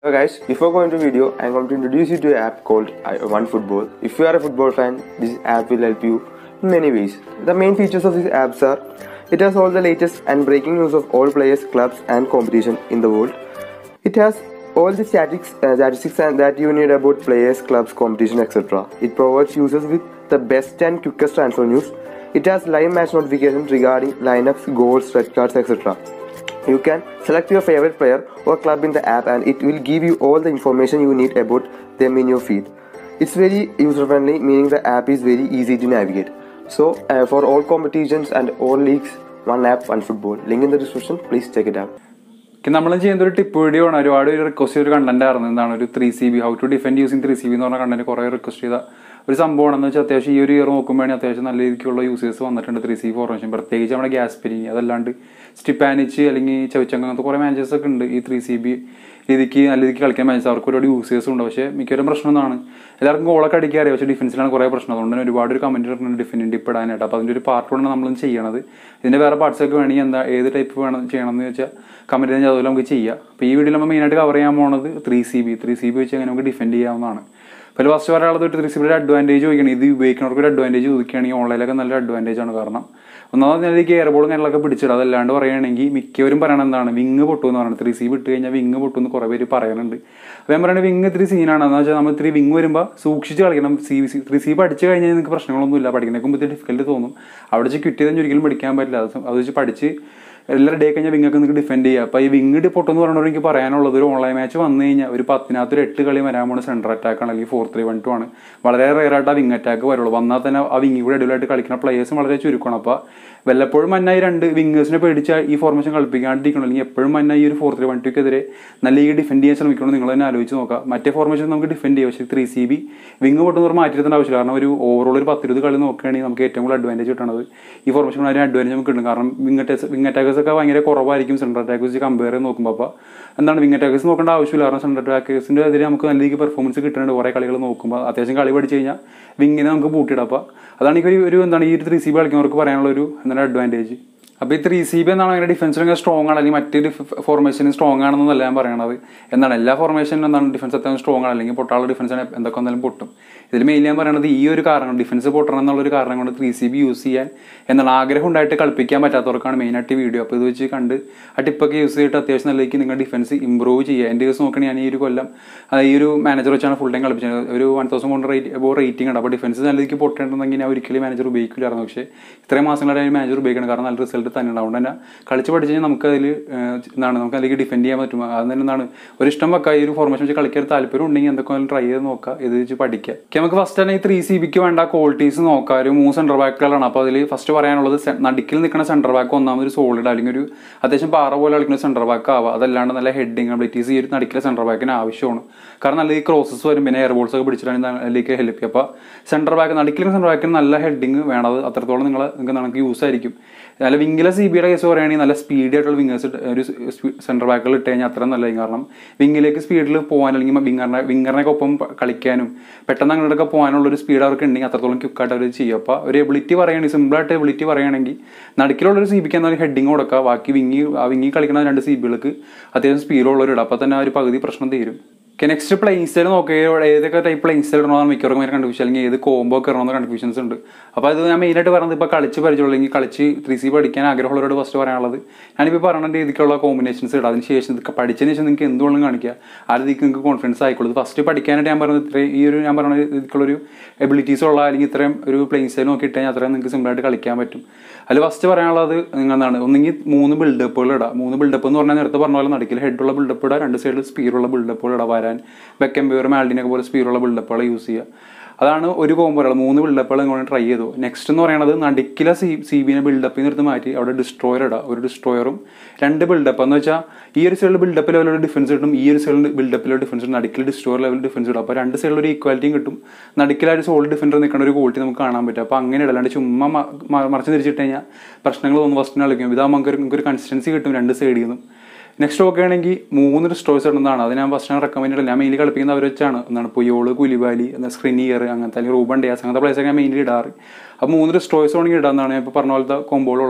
So guys, before going to video, I'm going to introduce you to an app called I- OneFootball. If you are a football fan, this app will help you in many ways. The main features of these apps are it has all the latest and breaking news of all players, clubs, and competition in the world. It has all the statistics, uh, statistics and that you need about players, clubs, competition, etc. It provides users with the best and quickest transfer news. It has live match notifications regarding lineups, goals, red cards, etc. You can select your favorite player or club in the app and it will give you all the information you need about them in your feed. It's very user friendly, meaning the app is very easy to navigate. So, uh, for all competitions and all leagues, one app, one football. Link in the description, please check it out. നമ്മൾ ചെയ്യുന്ന ഒരു tip video ആണ് ഒരുപാട് ഒരു request ചെയ്ത ഒരു content ആയിരുന്നു എന്താണ് ഒരു three C B how to defend using three C B എന്ന് പറഞ്ഞ കണ്ടന്റ് കുറേ റിക്വസ്റ്റ് ചെയ്ത ഒരു സംഭവമാണെന്ന് വെച്ചാൽ അത്യാവശ്യം ഈ ഒരു ഇയർ നോക്കുമ്പോഴാണ് അത്യാവശ്യം നല്ല രീതിക്കുള്ള യൂസേഴ്സ് വന്നിട്ടുണ്ട് ത്രീ സി ഫോർമേഷൻ പ്രത്യേകിച്ച് നമ്മുടെ ഗ്യാസ് പെരി അതല്ലാണ്ട് സ്റ്റിപ്പാനിച്ച് അല്ലെങ്കിൽ ചവിച്ചങ്ങ അങ്ങനത്തെ കുറേ മാച്ചസ് ഒക്കെ ഉണ്ട് ഈ ത്രീ സി ബി രീതിക്ക് നല്ല രീതിക്ക് കളിക്കാൻ മാച്ചസ് അവർക്ക് ഒരുപാട് യൂസേഴ്സ് ഉണ്ട് പക്ഷേ മിക്കവരും പ്രശ്നം എന്നാണ് എല്ലാവർക്കും ഗോളൊക്കെ അടിക്കാൻ അറിയാം പക്ഷേ ഡിഫൻസിലാണ് കുറേ പ്രശ്നം അതുകൊണ്ട് തന്നെ ഒരുപാട് ഒരു കമൻറ്റ് ഇട്ടിട്ടുണ്ട് ഡിഫൻഡ് ഇപ്പെടാനായിട്ട് അപ്പോൾ അതിൻ്റെ ഒരു പാർട്ട് കൊണ്ടാണ് നമ്മൾ ചെയ്യണത് ഇതിൻ്റെ വേറെ പാർട്സ് ഒക്കെ വേണമെങ്കിൽ എന്താ ഏത് ടൈപ്പ് വേണം ചെയ്യണമെന്ന് വെച്ചാൽ കമൻറ്റ് ചെയ്താൽ അതുപോലെ നമുക്ക് ചെയ്യാം അപ്പോൾ ഈ വീഡിയോയിൽ നമ്മൾ മെയിനായിട്ട് കവർ ചെയ്യാൻ പോകുന്നത് three C B three C B വെച്ച് എങ്ങനെ നമുക്ക് ഡിഫെൻഡ് ചെയ്യാവുന്നതാണ് അപ്പോൾ ഫസ്റ്റ് പറയാനുള്ളത് ഒരു ത്രീ സി ബിയുടെ അഡ്വാൻറ്റേജ് ചോദിക്കണം ഇത് ഉപയോഗിക്കുന്നവർക്ക് ഒരു അഡ്വാൻറ്റേജ് ചോദിക്കുകയാണെങ്കിൽ ഓൺലൈനിലൊക്കെ നല്ല അഡ്വാൻറ്റേജ് ആണ് കാരണം ഒന്നാമത് ഞാൻ ഈ എയർ ബോളും കാര്യങ്ങളൊക്കെ പിടിച്ചിട്ട് അതല്ലാണ്ട് പറയുകയാണെങ്കിൽ മിക്കവരും പറയണത് എന്താണ് വിങ് പൊട്ടു എന്ന് പറയുന്നത് ത്രീ സി വിട്ട് കഴിഞ്ഞാൽ വിങ് പൊട്ടു എന്ന് കുറേ പേര് പറയുന്നുണ്ട് അപ്പോൾ ഞാൻ പറയുന്നത് വിങ് ഇത്തിരി സീനാണ് എന്ന് വെച്ചാൽ നമ്മൾ ഇത്തിരി വിങ് വരുമ്പോൾ സൂക്ഷിച്ച് കളിക്കണം സി സി ത്രീ സി പഠിച്ച് കഴിഞ്ഞാൽ നിങ്ങൾക്ക് പ്രശ്നങ്ങളൊന്നുമില്ല പഠിക്കുന്നതിന് മുമ്പ് ഡിഫിക്കൽട്ട് തോന്നും അവിടെ വെച്ച് ക്വിറ്റ് ചെയ്താൽ ഒരിക്കലും പഠിക്കാൻ പറ്റില്ല അത് അത് വെച്ച് പഠിച്ച് എല്ലാവരും ഡേ കഴിഞ്ഞാൽ വിങ്ങൊക്കെ നിങ്ങൾക്ക് ഡിഫെൻഡ് ചെയ്യുക അപ്പോൾ ഈ വിങ്ങ് പൊട്ടെന്ന് പറഞ്ഞവർ എനിക്ക് പറയാനുള്ളത് ഒരു ഓൺലൈൻ മാച്ച് വന്നു കഴിഞ്ഞാൽ ഒരു പത്തിനകത്ത് ഒരു എട്ട് കളി വരാൻ പോകുന്ന സെൻറ്റർ അറ്റാക്ക് ആണ് അല്ലെങ്കിൽ ഫോർ ത്രീ വൺ ടു ആണ് വളരെ റെയറായിട്ട് ആ വിങ് അറ്റാക്ക് വരുള്ളൂ വന്നാൽ തന്നെ ആ വിങ്ങി കൂടെ അടിപൊളിയായിട്ട് കളിക്കുന്ന പ്ലേയേഴ്സും വളരെ ചുരുക്കണം അപ്പോൾ വല്ലപ്പോഴും മന്നായി രണ്ട് വിങ്ങേഴ്സിനെ പേടിച്ച ഈ ഫോർമേഷൻ കളിപ്പിക്കാണ്ടിരിക്കണം അല്ലെങ്കിൽ എപ്പോഴും മന്നായി ഈ ഒരു ഫോർ ത്രീ വൺ ടുക്കെതിരെ നല്ല ഈ ഡിഫെൻഡ് ചെയ്യാൻ ശ്രമിക്കണം നിങ്ങൾ തന്നെ ആലോചിച്ച് നോക്കാം മറ്റേ ഫോർമേഷൻ നമുക്ക് ഡിഫെൻഡ് ചെയ്യാം പക്ഷേ ത്രീ സി ബി വിങ് പൊട്ടുന്നവർ മാറ്റിയിരുത്തേണ്ട ആവശ്യമില്ല കാരണം ഒരു ഓവറോൾ ഒരു പത്തിരുപത് കളി നോക്കുകയാണെങ്കിൽ നമുക്ക് ഏറ്റവും കൂടുതൽ അഡ്വാൻറ്റേജ് കിട്ടണത് ഈ ഫോർമേഷൻ വളരെ അഡ്വാൻറ്റേജ് നമുക്ക് കിട്ടും കാരണം വിങ് അറ്റാക്സ് വിങ് അറ്റാക്കേഴ്സ് ഒക്കെ ഭയങ്കര കുറവായിരിക്കും സെൻട്രൽ അറ്റാക്കേഴ്സ് വെച്ച് കമ്പയർ ചെയ്ത് നോക്കുമ്പോൾ അപ്പോൾ എന്താണ് വിങ് അറ്റാക്കേഴ്സ് നോക്കേണ്ട ആവശ്യമില്ല കാരണം സെൻട്രൽ അറ്റാക്കേഴ്സിൻ്റെ എതിരെ നമുക്ക് നല്ല രീതിക്ക് പെർഫോമൻസ് കിട്ടുന്നുണ്ട് കുറേ കളികൾ നോക്കുമ്പോൾ അത്യാവശ്യം കളി പഠിച്ചു കഴിഞ്ഞാൽ വിങ്ങിനെ നമുക്ക് പൂട്ടിയിടാം അപ്പോൾ അതാണ് ഈ ഒരു ഒരു എന്താണ് ഈ ഒരു ത്രീ സി ബി കളിക്കുന്നവർക്ക് പറയാനുള്ള ഒരു എന്താണ് അഡ്വാൻറ്റേജ് അപ്പോൾ ഈ ത്രീ സി ബി എന്നാണ് അങ്ങനെ ഡിഫൻസിലൊക്കെ സ്ട്രോങ് ആണ് അല്ലെങ്കിൽ മറ്റ് ഫോർമേഷനും സ്ട്രോങ് ആണെന്നല്ല ഞാൻ പറയണത് എന്താണ് എല്ലാ ഫോർമേഷനും എന്താണ് ഡിഫൻസ് അത്യാവശ്യം സ്ട്രോങ് ആണ് അല്ലെങ്കിൽ പൊട്ടാളുടെ ഡിഫൻസ് എന്തൊക്കെ വന്നാലും പൊട്ടും ഇതിൽ മെയിൻ ഞാൻ പറയണത് ഈ ഒരു കാരണം ഡിഫൻസ് പൊട്ടണം എന്നുള്ളൊരു കാരണം കൊണ്ട് ത്രീ സി ബി യൂസ് ചെയ്യാൻ എന്താണ് ആഗ്രഹം ഉണ്ടായിട്ട് കളിപ്പിക്കാൻ പറ്റാത്തവർക്കാണ് മെയിനായിട്ട് വീഡിയോ അപ്പോൾ ഇത് വെച്ച് കണ്ട് ആ ടിപ്പൊക്കെ യൂസ് ചെയ്തിട്ട് അത്യാവശ്യം നല്ലതായിരിക്കും നിങ്ങൾ ഡിഫൻസ് ഇമ്പ്രൂവ് ചെയ്യുക എൻ്റെ കേസ് നോക്കണേ ഞാൻ ഈ ഒരു കൊല്ലം ആ, ഈ ഒരു മാനേജർ വെച്ചാണ് ഫുൾ ടൈം കളിപ്പിച്ചത് ഒരു വൺ തൗസൻഡ് കൊണ്ട് റേറ്റ് എബോ റേറ്റിംഗ് ഉണ്ട് അപ്പോൾ ഡിഫൻസ് നല്ല രീതിക്ക് പൊട്ടേണ്ടെന്നെങ്കിൽ ഞാൻ ഒരിക്കലും മാനേജർ ഉപയോഗിക്കില്ലായിരുന്നു പക്ഷേ ഇത്രയും മാസങ്ങളായിട്ട് മാനേജർ ഉപയോഗിക്കണം കാരണം നല്ല റിസൾട്ട് തന്നെ ഉണ്ട് അതുകൊണ്ട് തന്നെ കളിച്ച് പഠിച്ച് കഴിഞ്ഞാൽ നമുക്ക് അതിൽ എന്താണ് നമുക്ക് അതിലേക്ക് ഡിഫെൻഡ് ചെയ്യാൻ പറ്റും അത് തന്നെ എന്താണ് ഒരു ഇഷ്ടം വെക്കുക ഈ ഒരു ഫോർമേഷൻ വെച്ച് കളിക്കാൻ താല്പര്യം ഉണ്ടെങ്കിൽ എന്തൊക്കെ ട്രൈ ചെയ്ത് നോക്കുക ഇത് വെച്ച് പഠിക്കുക ഓക്കെ നമുക്ക് ഫസ്റ്റ് തന്നെ ഈ ത്രീ സി ബിക്ക് വേണ്ട ക്വാളിറ്റീസ് നോക്കാം ഒരു മൂന്ന് സെൻറ്റർ ബാക്കുകളാണ് അപ്പോൾ അതിൽ ഫസ്റ്റ് പറയാനുള്ളത് സെ- നടുക്കിൽ നിൽക്കുന്ന സെൻറ്റർ ബാക്ക് ഒന്നാമത് ഒരു സോളിഡ് അല്ലെങ്കിൽ ഒരു അത്യാവശ്യം പാറ പോലെ കളിക്കുന്ന സെൻറ്റർ ബാക്ക് ആവുക അതല്ലാണ്ട് നല്ല ഹെഡിങ് അബിലിറ്റീസ് ഈ ഒരു നടുക്കിലെ സെൻറ്റർ ബാക്കിന് ആവശ്യമാണ് കാരണം നല്ല ഈ ക്രോസസ് വരും പിന്നെ എയർ ബോൾസ് ഒക്കെ പിടിച്ചിട്ടാണ് അതിലേക്ക് ഹെൽപ്പ് ചെയ്യുക അപ്പോൾ സെൻറ്റർ ബാക്ക് നടുക്കിലെ സെൻറ്റർ ബാക്കിന് നല്ല ഹെഡിങ് വേണം അത് അത്രത്തോളം നിങ്ങൾ നിങ്ങൾക്ക് നമുക്ക് യൂസ് ആയിരിക്കും നല്ല വിങ്ങിലെ സി ബിയുടെ കേസ് പറയുകയാണെങ്കിൽ നല്ല സ്പീഡി ആയിട്ടുള്ള വിങ്ങേഴ്സ് ഒരു സെൻറ്റർ ബാക്കുകൾ ഇട്ട് കഴിഞ്ഞാൽ അത്ര നല്ലതായിരിക്കും കാരണം വിങ്ങിലേക്ക് സ്പീഡിൽ പോകാൻ അല്ലെങ്കിൽ വിങ്ങറിനെ വിങ്ങറിനൊക്കെ ഒപ്പം പ- കളിക്കാനും പെട്ടെന്ന് അങ്ങോട്ടൊക്കെ പോകാനുള്ള ഒരു സ്പീഡ് അവർക്ക് ഉണ്ടെങ്കിൽ അത്രത്തോളം ക്വിക്കായിട്ട് അവർ ചെയ്യും അപ്പോൾ ഒരു എബിലിറ്റി പറയുകയാണെങ്കിൽ സിമ്പിളായിട്ട് എബിലിറ്റി പറയുകയാണെങ്കിൽ നടുക്കിലുള്ള ഒരു സി ബിക്ക് എന്നാൽ ഹെഡിങ് കൊടുക്കുക ബാക്കി വിങ്ങി ആ വിങ്ങി കളിക്കുന്ന രണ്ട് സി ബികൾക്ക് അത്യാവശ്യം സ്പീഡുള്ളവർ ഇടുക അപ്പോൾ തന്നെ ആ ഒരു പകുതി പ്രശ്നം തീരും ഓക്കെ നെക്സ്റ്റ് പ്ലെയിൻ സ്റ്റൈൽ നോക്കുക ഏതൊക്കെ ടൈപ്പ് പ്ലെയിൻ സ്റ്റൈൽ ഇടണമെന്ന് മിക്കവർക്കും ഭയങ്കര കൺഫ്യൂഷൻ അല്ലെങ്കിൽ ഏത് കോംബോ ഒക്കെ ഇടണമെന്ന് കൺഫ്യൂഷൻസ് ഉണ്ട് അപ്പോൾ അത് ഞാൻ മെയിനായിട്ട് പറയുന്നത് ഇപ്പോൾ കളിച്ച് പരിചയമുള്ള അല്ലെങ്കിൽ കളിച്ച് ത്രീ സി പഠിക്കാൻ ആഗ്രഹമുള്ളവരോട് ഫസ്റ്റ് പറയാനുള്ളത് ഞാനിപ്പോൾ പറയുന്ന രീതിക്കുള്ള കോമ്പിനേഷൻസ് ഇടാം അതിന് ശേഷം ഇതൊക്കെ പഠിച്ചതിന് ശേഷം നിങ്ങൾക്ക് എന്തുകൊണ്ടും കാണിക്കുക ആ രീതിക്ക് നിങ്ങൾക്ക് കോൺഫിഡൻസ് ആയിക്കോളൂ ഫസ്റ്റ് പഠിക്കാനായിട്ട് ഞാൻ പറയുന്നത് ഇത്രയും ഈ ഒരു ഞാൻ പറയുന്ന രീതിക്കുള്ളൊരു എബിലിറ്റീസ് ഉള്ള അല്ലെങ്കിൽ ഇത്രയും ഒരു പ്ലെയിൻ സ്റ്റൈൽ നോക്കി ഇട്ടാൽ അത്രയും നിങ്ങൾക്ക് സിമ്പിളായിട്ട് കളിക്കാൻ പറ്റും അതിൽ ഫസ്റ്റ് പറയാനുള്ളത് നിങ്ങൾ എന്താണ് ഒന്നെങ്കിൽ മൂന്ന് ബിൽഡപ്പുകൾ ഇടാം മൂന്ന് ബിൽഡപ്പ് എന്ന് പറഞ്ഞാൽ നേരത്തെ പറഞ്ഞ പോലെ നടക്കില്ല ഹെഡുള്ള ബിൽഡപ്പ് ഇടാം രണ്ട് സൈഡിൽ സ്പീഡുള്ള ബിൽഡപ്പുകൾ ഇടാം വരാൻ ബെക്കംബിയർ മാൽഡിനൊക്കെ പോലെ സ്പീഡുള്ള ബിൽഡപ്പുകൾ യൂസ് ചെയ്യുക അതാണ് ഒരു കോമ്പോകൾ മൂന്ന് ബിൽഡപ്പുകൾ നിങ്ങൾ ട്രൈ ചെയ്തു നെക്സ്റ്റ് എന്ന് പറയുന്നത് നടുക്കിലെ സി സി ബിനെ ബിൽഡപ്പിൽ നിന്ന് എടുത്ത് മാറ്റി അവിടെ ഡിസ്ട്രോയർ ഇടുക ഒരു ഡിസ്ട്രോയറും രണ്ട് ബിൽഡപ്പ് എന്ന് വെച്ചാൽ ഈ ഒരു സൈഡിൽ ബിൽഡപ്പ് ലെവലിൽ ഡിഫൻസ് കിട്ടും ഈ ഒരു സൈഡിൽ ബിൽഡപ്പിൽ ഡിഫൻസ് കിട്ടും നടുക്കിൽ ഡിസ്ട്രോയർ ലെവൽ ഡിഫൻസ് കിട്ടും അപ്പോൾ രണ്ട് സൈഡിൽ ഒരു ഈക്വാലിറ്റിയും കിട്ടും നടുക്കിലായിട്ട് സോൾഡ് ഡിഫൻഡർ നിൽക്കുന്ന ഒരു ക്വാളിറ്റി നമുക്ക് കാണാൻ പറ്റും അപ്പോൾ അങ്ങനെ ഇടലാണ്ട് ചുമ്മാ മ- മ- മറിച്ച് തിരിച്ചിട്ട് കഴിഞ്ഞാൽ പ്രശ്നങ്ങൾ തോന്നും ഫസ്റ്റിന് കളിക്കും ഇതാകുമ്പോൾ നമുക്ക് ഒരു- നമുക്ക് ഒരു കൺസിസ്റ്റൻസി കിട്ടും രണ്ട് സൈഡിൽ നിന്നും നെക്സ്റ്റ് നോക്കുകയാണെങ്കിൽ മൂന്ന് ഡിസ്ട്രോയ്സ് ഇടുന്നതാണ് അത് ഞാൻ ഫസ്റ്റ് റെക്കമെൻഡ് ചെയ്യില്ല ഞാൻ മെയിൻലി കളിപ്പിക്കുന്ന അവർ വെച്ചാണ് എന്താണ് പുയോള് കുലിബാലി എന്താ സ്ക്രിനിയർ അങ്ങനത്തെ അല്ലെങ്കിൽ റൂബൺ ഡേസ് അങ്ങനത്തെ പ്ലേസൊക്കെ ഞാൻ മെയിൻലി ഇടാറ് അപ്പോൾ മൂന്ന് ഡിസ്ട്രോയ്സ് വേണമെങ്കിൽ ഇടാന്നാണ് ഞാൻ ഇപ്പോൾ പറഞ്ഞ പോലത്തെ കോമ്പോളുള്ള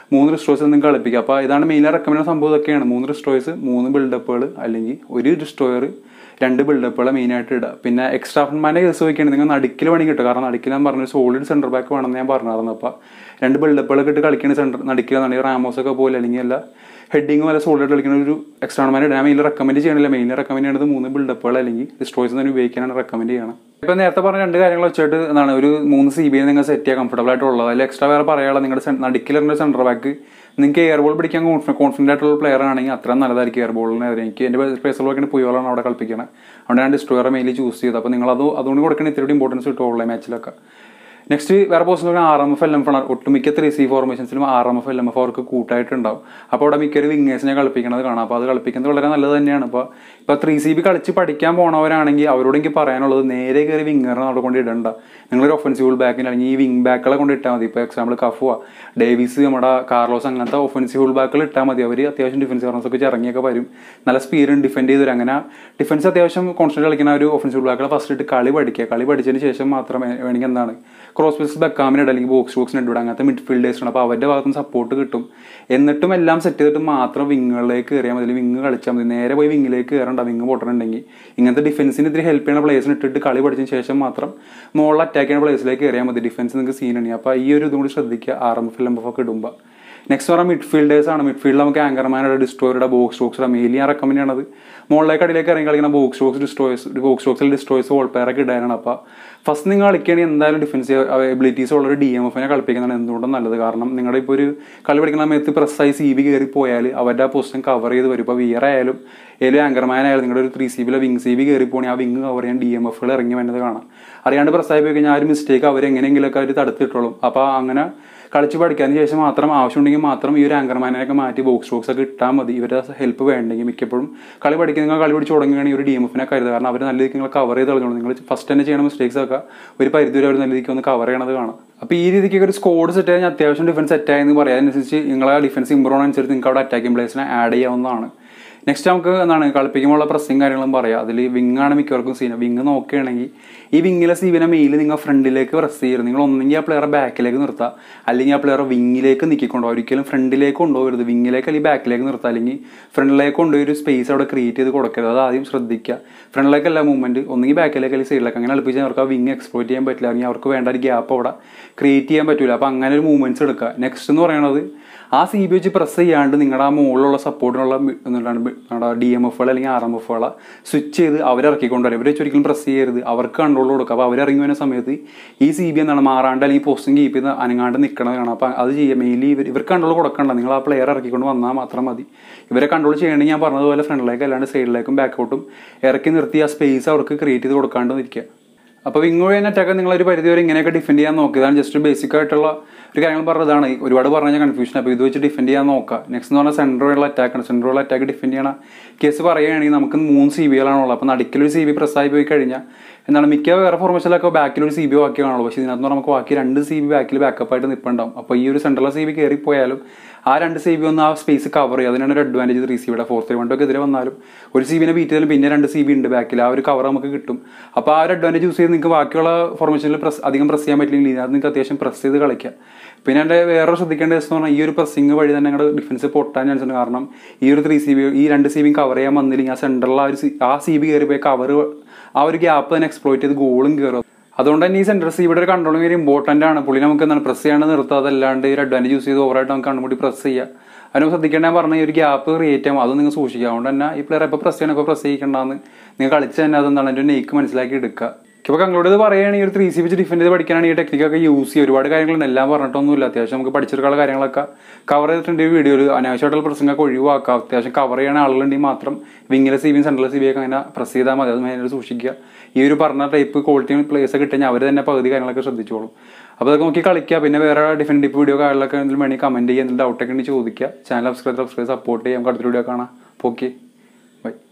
മൂന്ന് റിസ്റ്റോഴ്സ് നിങ്ങൾക്ക് കളിപ്പിക്കുക അപ്പോൾ ഇതാണ് മെയിനായി റെക്കമെൻഡ് സംഭവം ഇതൊക്കെയാണ് മൂന്ന് റിസ്റ്റോഴ്സ് മൂന്ന് ബിൽഡപ്പുകൾ അല്ലെങ്കിൽ ഒരു റിസ്റ്റോയർ രണ്ട് ബിൽഡപ്പുകൾ മെയിനായിട്ട് ഇടുക പിന്നെ എക്സ്ട്രാ ഫൺമാൻ്റെ കേസ് നോക്കിയാണ് നിങ്ങൾ നടുക്കിൽ പണി കിട്ടും കാരണം നടുക്കിൽ ഞാൻ പറഞ്ഞ സോളിഡ് സെൻറ്റർ ബാക്ക് വേണമെന്ന് ഞാൻ പറഞ്ഞായിരുന്നു അപ്പോൾ രണ്ട് ബിൽഡപ്പുകളൊക്കെ ഇട്ട് കളിക്കുന്ന സെൻറ്റർ നടുക്കിലാണെങ്കിൽ റാമോസ് ഒക്കെ പോലെ അല്ലെങ്കിൽ അല്ല ഹെഡിങ് വല്ല സോളിഡ് കളിക്കുന്ന ഒരു എക്സ്ട്രാ ഫൺമാൻ ഞാൻ മെയിൻ റെക്കമെൻഡ് ചെയ്യണില്ല മെയിൻ റെക്കമെൻഡ് ചെയ്യുന്നത് മൂന്ന് ബിൽഡപ്പുകൾ അല്ലെങ്കിൽ ഡിസ്ട്രോയ്സ് തന്നെ ഉപയോഗിക്കാനാണ് റെക്കമെൻഡ് ചെയ്യണം ഇപ്പം നേരത്തെ പറഞ്ഞ രണ്ട് കാര്യങ്ങൾ വെച്ചിട്ട് എന്താണ് ഒരു മൂന്ന് സി ബി നിങ്ങൾ സെറ്റ് ചെയ്യാൻ കംഫർട്ടബിൾ ആയിട്ടുള്ളത് അതിൽ എക്സ്ട്രാ വേറെ പറയാനുള്ള നിങ്ങളുടെ നടുക്കിലിരുന്ന സെൻറ്റർ ബാക്ക് നിങ്ങൾക്ക് എയർ ബോൾ പിടിക്കാൻ കോൺഫിഡൻ്റ് ആയിട്ടുള്ള പ്ലെയർ ആണെങ്കിൽ അത്ര നല്ലതായിരിക്കും എയർ ബോളിന് എനിക്ക് എൻ്റെ പേഴ്സണൽ വർക്കിന് പുയോളാണ് അവിടെ കളിപ്പിക്കുന്നത് അവിടെ ഞാൻ ഡിസ്ട്രോയർ മെയിലി ചൂസ് ചെയ്തത് അപ്പോൾ നിങ്ങൾ അത് അതുകൊണ്ട് കൊടുക്കുന്ന ഇത്തിരി ഇമ്പോർട്ടൻസ് കിട്ടും ഓൺലൈൻ മാച്ചിലൊക്കെ നെക്സ്റ്റ് വേറെ post R M F L M ആണ് ഒട്ടുമിക്ക ത്രീ സി ഫോർമേഷൻസിലും R M F L M F അവർക്ക് കൂട്ടായിട്ടുണ്ടാവും അപ്പോൾ അവിടെ മിക്കൊരു വിങ്ങേഴ്സിനെ കളിപ്പിക്കുന്നത് കാണാം അപ്പോൾ അത് കളിപ്പിക്കുന്നത് വളരെ നല്ലത് തന്നെയാണ് ഇപ്പോൾ ഇപ്പോൾ ത്രീ സി ബി കളിച്ച് പഠിക്കാൻ പോണവരാണെങ്കിൽ അവരോട് എനിക്ക് പറയാനുള്ളത് നേരെ കയറി വിങ്ങറിനെ അവിടെ കൊണ്ട് ഇടണ്ട നിങ്ങളൊരു ഒഫൻസീവ് ബാക്കിന് അല്ലെങ്കിൽ ഈ വിങ് ബാക്കുകളെ കൊണ്ട് ഇട്ടാൽ മതി ഇപ്പോൾ എക്സാമ്പിൾ കഫുവ ഡേവിസ് നമ്മുടെ കാർലോസ് അങ്ങനത്തെ ഒഫൻസീവ് ബാക്കുകൾ ഇട്ടാൽ മതി അവർ അത്യാവശ്യം ഡിഫൻസ് കാരണസ് ഒക്കെ ഇറങ്ങിയൊക്കെ വരും നല്ല സ്പീഡും ഡിഫെൻഡ് ചെയ്ത് വരും അങ്ങനെ ഡിഫൻസ് അത്യാവശ്യം കോൺസെൻട്രേറ്റ് കളിക്കുന്ന ഒരു ഒഫൻസീവ് ബാക്കുകളെ ഫസ്റ്റ് ഇട്ട് കളി പഠിക്കുക കളി പഠിച്ചതിന് ശേഷം മാത്രം വേണമെങ്കിൽ എന്താണ് ക്രോസ് ബേസ് ബക്കാമിനിട അല്ലെങ്കിൽ ബോക്സ് ബോക്സിന് ഇടുക അങ്ങനത്തെ മിഡ്ഫീൽഡേഴ്സ് ആണ് അപ്പോൾ അവരുടെ ഭാഗത്തുനിന്ന് സപ്പോർട്ട് കിട്ടും എന്നിട്ടും എല്ലാം സെറ്റ് ചെയ്തിട്ട് മാത്രം വിങ്ങുകളിലേക്ക് കയറിയാൽ മതി വിങ് കളിച്ചാൽ മതി നേരെ പോയി വിങ്ങിലേക്ക് കയറണ്ട വിങ് പൊട്ടണുണ്ടെങ്കിൽ ഇങ്ങനത്തെ ഡിഫൻസിന് ഇത്തിരി ഹെൽപ്പ് ചെയ്യുന്ന പ്ലേസിന് ഇട്ടിട്ട് കളി പഠിച്ചതിന് ശേഷം മാത്രം മുകളിൽ അറ്റാക്ക് ചെയ്യുന്ന പ്ലേസിലേക്ക് കയറിയാൽ മതി ഡിഫൻസ് നിങ്ങൾക്ക് സീനാണ് അപ്പോൾ ഈ ഒരു ഇതും കൂടി ശ്രദ്ധിക്കുക R M F L M F ഒക്കെ ഇടുമ്പോൾ നെക്സ്റ്റ് പറഞ്ഞാൽ മിഡ്ഫീൽഡേഴ്സ് ആണ് മിഡ്ഫീൽഡിൽ നമുക്ക് ആങ്കർമാനുടെ ഡിസ്ട്രോയുടെ ബോക്സ് സ്റ്റോക്സ് മെയിലി ഞാൻ റെക്കമെൻഡ് ചെയ്യണത് മുകളിലേക്ക് അടിയിലേക്ക് ഇറങ്ങി കളിക്കുന്ന ബോക്സ് സ്റ്റോക്സ് ഡിസ്ട്രോയ്സ് ബോക്സ് സ്റ്റോക്സിൽ ഡിസ്ട്രോയ്സ് വോൾപ്പയറൊക്കെ ഇടാനാണ് അപ്പോൾ ഫസ്റ്റ് നിങ്ങൾ കളിക്കുകയാണെങ്കിൽ എന്തായാലും ഡിഫൻസ് എബിലിറ്റീസ് ഉള്ള ഒരു ഡി എം എഫിനെ കളിപ്പിക്കുന്നതാണ് എന്തുകൊണ്ടും നല്ലത് കാരണം നിങ്ങളുടെ ഇപ്പോൾ ഒരു കളി പഠിക്കുന്ന സമയത്ത് പ്രസ്സായി സി ബി കയറി പോയാൽ അവരുടെ ആ പൊസിഷൻ കവർ ചെയ്ത് വരും ഇപ്പോൾ വിയർ ആയാലും ഏതൊരു ആങ്കർമാൻ ആയാലും നിങ്ങളുടെ ഒരു ത്രീ സി ബിയിലെ വിങ് സി ബി കയറി പോകണമെങ്കിൽ ആ വിങ് കവർ ചെയ്യാൻ ഡി എം എഫുകൾ ഇറങ്ങി വരുന്നത് കാണാം അറിയാണ്ട് പ്രസ്സായി പോയി കഴിഞ്ഞാൽ ആ ഒരു മിസ്റ്റേക്ക് അവർ എങ്ങനെയെങ്കിലുമൊക്കെ അവർ തടുത്തിട്ടുള്ളൂ അപ്പോൾ അങ്ങനെ കളിച്ച് പഠിക്കാതിന് ശേഷം മാത്രം ആവശ്യമുണ്ടെങ്കിൽ മാത്രം ഈ ഒരു ആങ്കർമാനൊക്കെ മാറ്റി ബോക്സ് ബോക്സ് ഒക്കെ ഇട്ടാൽ മതി ഇവരുടെ ഹെൽപ്പ് വേണ്ടെങ്കിൽ മിക്കപ്പോഴും കളി പഠിക്കുന്ന നിങ്ങൾ കളി പിടിച്ച് തുടങ്ങുകയാണെങ്കിൽ ഒരു ഡി എം എഫിനെ കരുതുക കാരണം അവർ നല്ല രീതിക്ക് നിങ്ങൾ കവർ ചെയ്ത് കളഞ്ഞോളൂ നിങ്ങൾ ഫസ്റ്റ് തന്നെ ചെയ്യുന്ന മിസ്റ്റേക്സ് ഒക്കെ ഒരു പരിധി വരെ അവർ നല്ല രീതിക്ക് ഒന്ന് കവർ ചെയ്യണത് കാണാം അപ്പോൾ ഈ രീതിക്ക് ഒരു സ്കോഡ് സെറ്റ് കഴിഞ്ഞാൽ അത്യാവശ്യം ഡിഫൻസ് സെറ്റ് ആയെന്ന് പറയാം അതിനനുസരിച്ച് നിങ്ങളെ ഡിഫൻസ് ഇമ്പ്രൂവ് അനുസരിച്ച് നിങ്ങൾക്ക് അവിടെ അറ്റാക്കിംഗ് പ്ലേസിനെ ആഡ് ചെയ്യാവുന്നതാണ് നെക്സ്റ്റ് നമുക്ക് എന്താണ് കളിപ്പിക്കുമ്പോൾ പ്രസ്സിങ് കാര്യങ്ങളും പറയാം അതിൽ വിങ് ആണ് മിക്കവർക്കും സീന വിങ് നോക്കുകയാണെങ്കിൽ ഈ വിങ്ങിലെ സീവിനെ മെയിൽ നിങ്ങൾ ഫ്രണ്ടിലേക്ക് പ്രസ് ചെയ്യരുത് നിങ്ങൾ ഒന്നെങ്കിൽ ആ പ്ലെയറെ ബാക്കിലേക്ക് നിർത്തുക അല്ലെങ്കിൽ ആ പ്ലെയറെ വിങ്ങിലേക്ക് നീക്കിക്കൊണ്ടോ ഒരിക്കലും ഫ്രണ്ടിലേക്ക് കൊണ്ടുപോകരുത് വിങ്ങിലേക്ക് അല്ലെങ്കിൽ ബാക്കിലേക്ക് നിർത്തുക അല്ലെങ്കിൽ ഫ്രണ്ടിലേക്ക് കൊണ്ടുപോയി ഒരു സ്പേസ് അവിടെ ക്രിയേറ്റ് ചെയ്ത് കൊടുക്കരുത് അത് ആദ്യം ശ്രദ്ധിക്കുക ഫ്രണ്ടിലേക്കല്ല മൂവ്മെന്റ് ഒന്നെങ്കിൽ ബാക്കിലേക്ക് അല്ലെങ്കിൽ സൈഡിലേക്ക് അങ്ങനെ കളിപ്പിച്ചാൽ അവർക്ക് ആ വിങ് എക്സ്പ്ലോർ ചെയ്യാൻ പറ്റില്ല അല്ലെങ്കിൽ അവർക്ക് വേണ്ട ഒരു ഗ്യാപ്പ് അവിടെ ക്രിയേറ്റ് ചെയ്യാൻ പറ്റില്ല അപ്പോൾ അങ്ങനെ ഒരു മൂവ്മെന്റ്സ് എടുക്കുക നെക്സ്റ്റ് എന്ന് പറയുന്നത് ആ സി ബി വെച്ച് പ്രസ് ചെയ്യാണ്ട് നിങ്ങളുടെ ആ മുകളിലുള്ള സപ്പോർട്ടിനുള്ള എന്താണ് നമ്മുടെ ഡി എം എഫുകൾ അല്ലെങ്കിൽ ആർ എം എഫുകളെ സ്വിച്ച് ചെയ്ത് അവരിറക്കിക്കൊണ്ടുവരും ഇവരെ ഒരിക്കലും പ്രസ് ചെയ്യരുത് അവർക്ക് കൺട്രോൾ കൊടുക്കുക അപ്പോൾ അവരിറങ്ങി വരുന്ന സമയത്ത് ഈ സി ബി എന്താണ് മാറാണ്ട് അല്ലെങ്കിൽ പോസ്റ്റും കീപ്പ് ചെയ്ത് അനങ്ങാണ്ട് നിൽക്കണത് കാണാം അപ്പോൾ അത് ചെയ്യുക മെയിൻലി ഇവർ ഇവർക്ക് കൺട്രോൾ കൊടുക്കണ്ട നിങ്ങൾ ആ പ്ലെയർ ഇറക്കിക്കൊണ്ട് വന്നാൽ മാത്രം മതി ഇവരെ കൺട്രോൾ ചെയ്യണമെങ്കിൽ ഞാൻ പറഞ്ഞതുപോലെ ഫ്രണ്ടിലേക്ക് അല്ലാണ്ട് സൈഡിലേക്കും ബാക്കോട്ടും ഇറക്കി നിർത്തി ആ സ്പേസ് അവർക്ക് ക്രിയേറ്റ് ചെയ്ത് കൊടുക്കാണ്ട് നിൽക്കുക അപ്പോൾ വിങ് വഴി തന്നെ അറ്റാക്ക് നിങ്ങൾ ഒരു പരിധി വരെ ഇങ്ങനെയൊക്കെ ഡിഫെൻഡ് ചെയ്യാൻ നോക്കിയതാണ് ജസ്റ്റ് ബേസിക് ആയിട്ടുള്ള ഒരു കാര്യങ്ങൾ പറഞ്ഞതാണ് ഒരുപാട് പറഞ്ഞ കൺഫ്യൂഷൻ അപ്പോൾ ഇത് വെച്ച് ഡിഫെൻഡ് ചെയ്യാൻ നോക്കുക നെക്സ്റ്റ് എന്ന് പറഞ്ഞാൽ സെൻട്രോയുള്ള അറ്റാക്കാണ് സെൻട്രോയുള്ള അറ്റാക്ക് ഡിഫെൻഡ് ചെയ്യണ കേസ് പറയുകയാണെങ്കിൽ നമുക്ക് മൂന്ന് സി ബികളാണുള്ളത് അപ്പോൾ നടുക്കിലൊരു സി ബി പ്രസ്സായി പോയി കഴിഞ്ഞാൽ എന്താണ് മിക്ക വേറെ ഫോർമേഷനിലൊക്കെ ബാക്കിൽ ഒരു സി ബി ബാക്കി കാണുള്ളൂ പക്ഷേ ഇതിനകത്ത് നമുക്ക് ബാക്കി രണ്ട് സി ബി ബാക്കിൽ ബാക്കപ്പ് ആയിട്ട് നിൽപ്പുണ്ടാവും അപ്പോൾ ഈ ഒരു സെൻട്രൽ സി ബി കയറിപ്പോയാലും ആ രണ്ട് സി ബി ഒന്ന് ആ സ്പേസ് കവർ ചെയ്യും അതിനാണ് ഒരു അഡ്വാൻറ്റേജ് ത്രീ സി ബിയുടെ ഫോർ ത്രീ വണ്ടൊക്കെ എതിരെ വന്നാലും ഒരു സി ബിനെ ബീറ്റ് ചെയ്താലും പിന്നെ രണ്ട് സി ബി ഉണ്ട് ബാക്കിൽ ആ ഒരു കവർ നമുക്ക് കിട്ടും അപ്പോൾ ആ ഒരു അഡ്വാൻറ്റേജ് യൂസ് ചെയ്ത് നിങ്ങൾക്ക് ബാക്കിയുള്ള ഫോർമേഷനിൽ പ്രസ് അധികം പ്രസ് ചെയ്യാൻ പറ്റില്ലെങ്കിൽ ഇതിനകത്ത് നിങ്ങൾക്ക് അത്യാവശ്യം പ്രസ് ചെയ്ത് കളിക്കാം പിന്നെ എൻ്റെ വേറെ ശ്രദ്ധിക്കേണ്ട ദിവസം പറഞ്ഞാൽ ഈ ഒരു പ്രസ്സിങ് വഴി തന്നെ ഞങ്ങളുടെ ഡിഫൻസ് പൊട്ടാൻ ചാൻസ് ഉണ്ട് കാരണം ഈ ഒരു ത്രീ സി ബി ഈ രണ്ട് സി ബിയും കവർ ചെയ്യാൻ വന്നില്ലെങ്കിൽ ആ സെൻറ്ററിൽ ആ ഒരു ആ സി ബി കയറി പോയി കവർ ആ ഒരു ഗ്യാപ്പ് തന്നെ എക്സ്പ്ലോയിറ്റ് ചെയ്ത് ഗോളും കയറും അതുകൊണ്ട് തന്നെ ഈ സെൻറ്റർ സി ബിയുടെ ഒരു കൺട്രോളിങ് വെരി ഇമ്പോർട്ടൻ്റ് ആണ് പുള്ളി നമുക്ക് എന്താണ് പ്രസ് ചെയ്യാണ്ട് നിർത്തുക അതല്ലാണ്ട് ഒരു അഡ്വാൻറ്റേജ് യൂസ് ചെയ്ത് ഓവറായിട്ട് നമുക്ക് കണ്ണുമുടി പ്രസ് ചെയ്യുക അതിന് ശ്രദ്ധിക്കേണ്ട ഞാൻ പറഞ്ഞ ഈ ഒരു ഗ്യാപ്പ് ക്രിയേറ്റ് ചെയ്യാം അത് നിങ്ങൾ സൂക്ഷിക്കുക അതുകൊണ്ട് തന്നെ ഈ പ്ലെയർ എപ്പോൾ പ്രസ് ചെയ്യണം ഇപ്പോൾ പ്രസ് ചെയ്യിക്കണ്ടെന്ന് നിങ്ങൾ കളിച്ച് തന്നെ അതെന്താണ് എൻ്റെ നെയ്ക്ക് മനസ്സിലാക്കി എടുക്കുക ഇപ്പോൾ കങ്ങളോട് ഇത് പറയുകയാണെങ്കിൽ ഒരു ത്രീ സി വെച്ച് ഡിഫെൻഡ് ചെയ്ത് പഠിക്കാനാണ് ഈ ടെക്നിക്കൊക്കെ യൂസ് ചെയ്യുക ഒരുപാട് കാര്യങ്ങളുണ്ട് എല്ലാം പറഞ്ഞിട്ടൊന്നുമില്ല അത്യാവശ്യം നമുക്ക് പഠിച്ചെടുക്കാനുള്ള കാര്യങ്ങളൊക്കെ കവർ ചെയ്തിട്ടുണ്ട് ഈ വീഡിയോയിൽ അനാവശ്യമായിട്ടുള്ള പ്രസംഗമൊക്കെ ഒഴിവാക്കുക അത്യാവശ്യം കവർ ചെയ്യണ ആളുകളുണ്ടെങ്കിൽ മാത്രം വിങ്ങിലെ സി ബിയും സെൻട്രൽ സി ബി ഒക്കെ അങ്ങനെ പ്രസ് ചെയ്താൽ മതി അത് മെയിനായിട്ട് സൂക്ഷിക്കുക ഈ ഒരു പറഞ്ഞ ടൈപ്പ് ക്വാളിറ്റി പ്ലേസ് ഒക്കെ ഇട്ടുകഴിഞ്ഞാൽ അവർ തന്നെ പകുതി കാര്യങ്ങളൊക്കെ ശ്രദ്ധിച്ചോളും അപ്പോൾ അതൊക്കെ നോക്കി കളിക്കുക പിന്നെ വേറെ ഡിഫറെൻറ്റ് ടിപ്പ് വീഡിയോ കാര്യങ്ങളൊക്കെ എന്തെങ്കിലും വേണമെങ്കിൽ കമൻറ്റ് ചെയ്യുക എന്തെങ്കിലും ഡൗട്ടൊക്കെ ഉണ്ടെങ്കിൽ ചോദിക്കുക ചാനൽ സബ്സ്ക്രൈബ് സബ്സ്ക്രൈബ് സപ്പോർട്ട് ചെയ്യാം നമുക്ക് അടുത്ത വീഡിയോ കാണാം ഓക്കെ